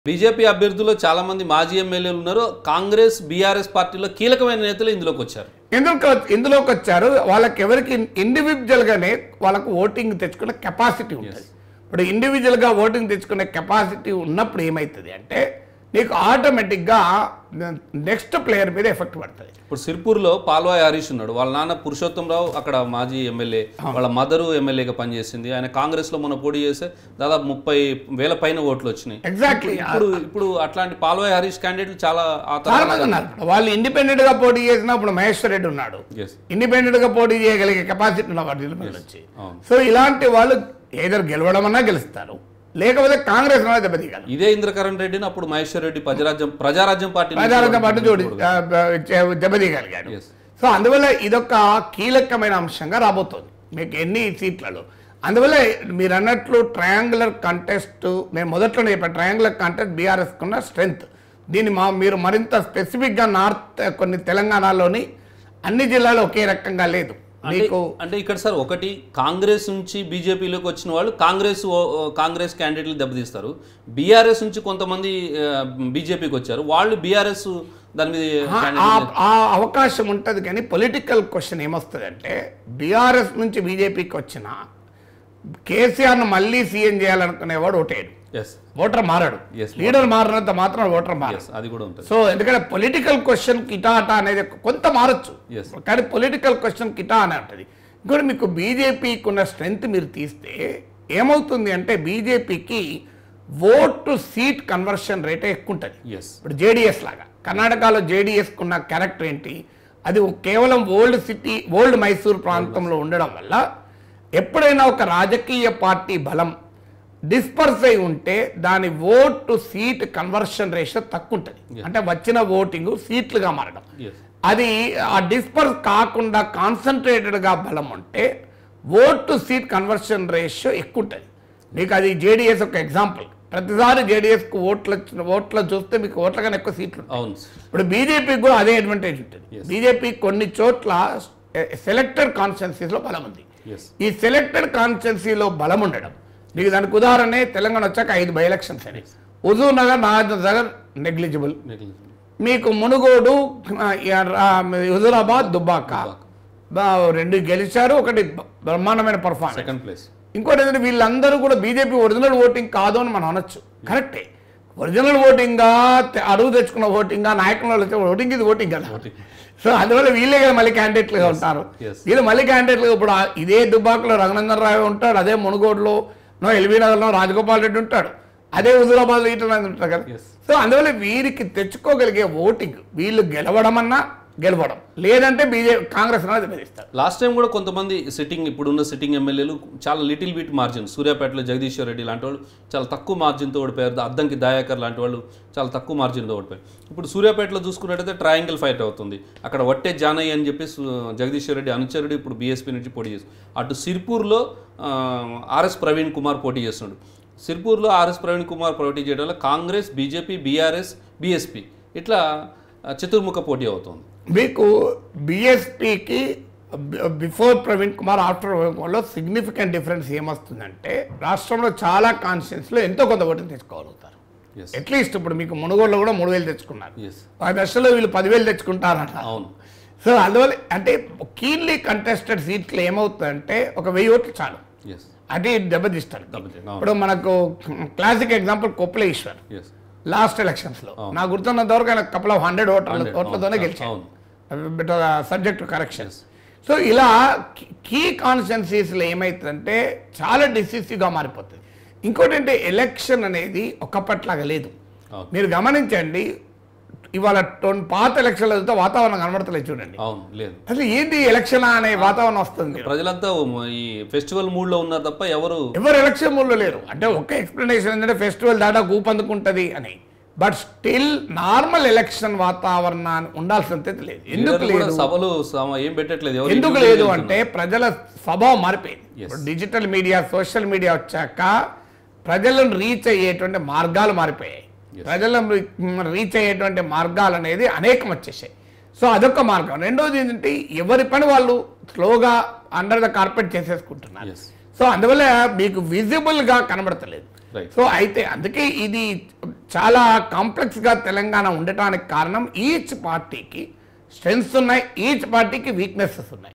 BJP అభ్యర్థుల్లో చాలా మంది మాజీ ఎమ్మెల్యేలు ఉన్నారు కాంగ్రెస్ బీఆర్ఎస్ పార్టీలో కీలకమైన నేతలు ఇందులోకి వచ్చారు ఎందుకు ఇందులోకి వచ్చారు వాళ్ళకి ఎవరికి ఇండివిజువల్ గానే వాళ్ళకు ఓటింగ్ తెచ్చుకునే కెపాసిటీ ఉంటుంది ఇప్పుడు ఇండివిజువల్ గా ఓటింగ్ తెచ్చుకునే కెపాసిటీ ఉన్నప్పుడు ఏమవుతుంది అంటే నీకు ఆటోమేటిక్ గా నెక్స్ట్ ప్లేయర్ మీద ఎఫెక్ట్ పడుతుంది ఇప్పుడు సిర్పూర్లో పాల్వాయ్ హరీష్ ఉన్నాడు వాళ్ళ నాన్న పురుషోత్తంరావు అక్కడ మాజీ ఎమ్మెల్యే వాళ్ళ మదరు ఎమ్మెల్యేగా పనిచేసింది ఆయన కాంగ్రెస్లో మొన్న పోటీ చేస్తే దాదాపు ముప్పై వేల పైన ఓట్లు వచ్చినాయి ఎగ్జాక్ట్లీ ఇప్పుడు ఇప్పుడు అట్లాంటి పాల్వాయ్ హరీష్ క్యాండిడేట్లు చాలా ఆ చాలా మంది ఉన్నారు వాళ్ళు ఇండిపెండెంట్ గా పోటీ చేసినప్పుడు మహేశ్వర్ రెడ్డి ఉన్నాడు ఎస్ ఇండిపెండెంట్ గా పోటీ చేయగలిగే కెపాసిటీ ఉన్న వాటి నిలబడి వచ్చి అవును. సో ఇలాంటి వాళ్ళు ఏదో గెలవడం అన్నా గెలుస్తారు లేకపోతే కాంగ్రెస్ అన్నా దెబ్బతీయగలరు ఇదే ఇంద్రకరణ్ రెడ్డిని అప్పుడు మహేశ్వర్ రెడ్డి ప్రజారాజ్యం ప్రజారాజ్యం పార్టీ నుంచి ప్రజారంతో పాటు చూడు ఆ, ఆ, దెబ్బతీయగలిగారు Yes. సో అందువల్ల ఇదొక కీలకమైన అంశంగా రాబోతోంది మీకు ఎన్ని సీట్లలో అందువల్ల మీరు అన్నట్లు ట్రయాంగులర్ కంటెస్ట్ నేను మొదట్లోనే చెప్పాను ట్రయాంగులర్ కంటెస్ట్ బీఆర్ఎస్ కున్న స్ట్రెంగ్త్ దీన్ని మా మీరు మరింత స్పెసిఫిక్గా నార్త్ కొన్ని తెలంగాణలోని అన్ని జిల్లాలో ఒకే రకంగా లేదు అంటే మీకు అంటే ఇక్కడ సార్ ఒకటి కాంగ్రెస్ నుంచి బీజేపీలోకి వచ్చిన వాళ్ళు కాంగ్రెస్ ఓ- ఓ కాంగ్రెస్ క్యాండిడేట్లు దెబ్బతీస్తారు బీఆర్ఎస్ నుంచి కొంతమంది బీజేపీకి వచ్చారు వాళ్ళు బీఆర్ఎస్ దాని మీద ఆ- candidate- ఆ ఆ అవకాశం ఉంటుంది కానీ పొలిటికల్ క్వశ్చన్ ఏమొస్తుందంటే బీఆర్ఎస్ నుంచి బీజేపీకి వచ్చిన కేసీఆర్ను మళ్ళీ సీఎం చేయాలనుకునేవాడు ఓటేయడు Yes, ఓటర్ మారాడు Yes, లీడర్ మారినంత మాత్రం ఓటర్ మారడు yes, అది కూడా ఉంటుంది సో ఎందుకంటే పొలిటికల్ క్వశ్చన్ కిటా అటా అనేది కొంత మారచ్చు Yes. కానీ పొలిటికల్ క్వశ్చన్ కిటా అనే ఉంటుంది ఇంకోటి మీకు బీజేపీకి ఉన్న స్ట్రెంగ్త్ మీరు తీస్తే ఏమవుతుంది అంటే బీజేపీకి ఓట్ టు సీట్ కన్వర్షన్ రేటే ఎక్కువ ఉంటుంది ఎస్ ఇప్పుడు జేడిఎస్ లాగా కర్ణాటకలో జేడిఎస్ కున్న క్యారెక్టర్ ఏంటి అది కేవలం ఓల్డ్ సిటీ ఓల్డ్ మైసూర్ ప్రాంతంలో ఉండడం వల్ల ఎప్పుడైనా ఒక రాజకీయ పార్టీ బలం డిస్పర్స్ అయి ఉంటే దాని vote to seat conversion ratio తక్కువ ఉంటుంది అంటే వచ్చిన ఓటింగ్ సీట్లుగా మారడం ఎస్ అది ఆ డిస్పర్స్ కాకుండా కాన్సన్ట్రేటెడ్గా బలం ఉంటే vote to seat conversion ratio ఎక్కువ ఉంటుంది మీకు అది జేడిఎస్ ఒక ఎగ్జాంపుల్ ప్రతిసారి జేడిఎస్కు ఓట్ల ఓట్ల చూస్తే మీకు ఓట్ల కన్నా ఎక్కువ సీట్లు ఉంటాయి. అవును ఇప్పుడు బీజేపీకి కూడా అదే అడ్వాంటేజ్ ఉంటుంది బీజేపీ కొన్ని చోట్ల సెలెక్టెడ్ కాన్స్టిట్యున్సీస్లో బలం ఉంది ఎస్ ఈ సెలెక్టెడ్ కాన్స్టిట్యున్సీలో బలం ఉండడం మీకు దానికి ఉదాహరణ తెలంగాణ వచ్చాక ఐదు బై ఎలక్షన్స్ అని హుజూర్ నగర్ నాగార్జున నగర్ నెగ్లిజిబుల్ మీకు మునుగోడు ఆ, ఆ, హుజూరాబాద్ దుబ్బాక బా- రెండు గెలిచారు ఒకటి బ్రహ్మాండమైన పర్ఫార్మెన్స్ సెకండ్ ప్లేస్ ఇంకోటి ఏంటంటే వీళ్ళందరూ కూడా బీజేపీ ఒరిజినల్ ఓటింగ్ కాదు అని మనం అనొచ్చు కరెక్టే ఒరిజినల్ ఓటింగ్గా తె- అడుగు తెచ్చుకున్న ఓటింగ్గా నాయకుల అయితే ఓటింగ్ ఇది ఓటింగ్ కదా సో అందువల్ల వీళ్ళే కదా మళ్ళీ క్యాండిడేట్లుగా ఉంటారు yes. వీళ్ళు మళ్ళీ క్యాండిడేట్లుగా ఇప్పుడు ఆ- ఇదే దుబ్బాకలో రఘునందన్ రావు ఉంటాడు అదే మునుగోడులో నో ఎల్బీ నగర్లో రాజగోపాల్ రెడ్డి ఉంటాడు అదే హుజూరాబాద్లో ఈటల ఉంటాడు కదా Yes. సో అందువల్ల వీరికి తెచ్చుకోగలిగే ఓటింగ్ వీళ్ళు గెలవడమన్నా గెలవడం లేదంటే బీజేపీ కాంగ్రెస్ అనేది బెదిరిస్తారు లాస్ట్ టైం కూడా కొంతమంది సిట్టింగ్ ఇప్పుడున్న సిట్టింగ్ ఎమ్మెల్యేలు చాలా లిటిల్ బిట్ మార్జిన్ సూర్యాపేటలో జగదీశ్వర్ రెడ్డి లాంటి వాళ్ళు చాలా తక్కువ మార్జిన్తో ఓడిపోయారు అద్దంకి దయాకర్ లాంటి వాళ్ళు చాలా తక్కువ మార్జిన్తో ఓడిపోయారు ఇప్పుడు సూర్యాపేటలో చూసుకున్నట్టయితే ట్రయాంగిల్ ఫైట్ అవుతుంది అక్కడ వట్టే జానయ్య అని చెప్పి సు- జగదీశ్వర్ రెడ్డి అనుచరుడు ఇప్పుడు బీఎస్పీ నుంచి పోటీ చేస్తుంది అటు సిర్పూర్లో ఆ, ఆర్ఎస్ ప్రవీణ్ కుమార్ పోటీ చేస్తున్నాడు సిర్పూర్లో ఆర్ఎస్ ప్రవీణ్ కుమార్ పోటీ చేయడం వల్ల కాంగ్రెస్ బీజేపీ బీఆర్ఎస్ బీఎస్పీ ఇట్లా ఆ, చతుర్ముఖ పోటీ అవుతుంది మీకు బిఎస్పికి బిఫోర్ ప్రవీణ్ కుమార్ ఆఫ్టర్ ప్రవీణ్ కుమార్లో సిగ్నిఫికెంట్ డిఫరెన్స్ ఏమొస్తుందంటే రాష్ట్రంలో చాలా కాన్స్టిట్యూన్స్లో ఎంతో కొంత ఓటుని తెచ్చుకోగలుగుతారు ఎస్ అట్లీస్ట్ ఇప్పుడు మీకు మునుగోడులో కూడా మూడు వేలు తెచ్చుకున్నారు ఎస్ ఆ దశలో వీళ్ళు పదివేలు తెచ్చుకుంటారట అవును సో అందువల్ల అంటే కీన్లీ కంటెస్టెడ్ సీట్లు ఏమవుతుందంటే ఒక వెయ్యి ఓట్లు చాలు ఎస్ అది దెబ్బతీస్తారు దెబ్బతీ- అవును. ఇప్పుడు మనకు క్లాసిక్ ఎగ్జాంపుల్ కొప్పుల ఈశ్వర్ ఎస్ లాస్ట్ ఎలక్షన్స్ లో నాకు గుర్తున్నంత వరకు ఆయన కపుల్ ఆఫ్ హండ్రెడ్ ఓట్ల ఓట్లతోనే అవును, గెలిచారు అవును. సబ్జెక్ట్ కరెక్షన్స్ సో ఇలా కీ కాన్స్టిట్యున్సీస్లో ఏమవుతుందంటే చాలా డిసిసివ్గా మారిపోతుంది ఇంకోటి అంటే ఎలక్షన్ అనేది ఒకప్పట్లాగా లేదు అవును. మీరు గమనించండి ఇవాళ టొన్- పాత ఎలక్షన్లు చదివితే వాతావరణం కనబడతలేదు చూడండి అవును లేదు అసలు ఏంది ఎలక్షన్ అనే వాతావరణం వస్తుంది ప్రజలంతా ఈ ఫెస్టివల్ మూడ్ లో ఉన్నారు తప్ప ఎవరు ఎవరు ఎలక్షన్ మూడ్లో లేరు అంటే ఒక్క ఎక్స్ప్లెనేషన్ ఏంటంటే ఫెస్టివల్ దాటా ఊపందుకుంటది అని బట్ స్టిల్ నార్మల్ ఎలక్షన్ వాతావరణాన్ని ఉండాల్సినంత లేదు ఎందుకు లీడర్లు కూడా లేదు సభలు సమ- ఏం పెట్టట్లేదు ఎవరు ఎందుకు ఇంటికి లేదు వెళ్తున్నారు. అంటే ప్రజల స్వభావం మారిపోయింది Yes. ఇప్పుడు డిజిటల్ మీడియా సోషల్ మీడియా వచ్చాక ప్రజలను రీచ్ అయ్యేటువంటి మార్గాలు మారిపోయాయి ప్రజలను రీచ్ అయ్యేటువంటి మార్గాలు అనేది అనేకం వచ్చేసాయి సో అదొక మార్గం రెండోది ఏంటంటే ఎవరి పని వాళ్ళు స్లోగా అండర్ ద కార్పెట్ చేసేసుకుంటున్నారు Yes. సో అందువల్ల మీకు విజిబుల్గా కనబడతలేదు రైట్ సో అయితే అందుకే ఇది చాలా కాంప్లెక్స్ గా తెలంగాణ ఉండటానికి కారణం ఈచ్ పార్టీకి స్ట్రెంగ్స్ ఉన్నాయి ఈచ్ పార్టీకి వీక్నెసెస్ ఉన్నాయి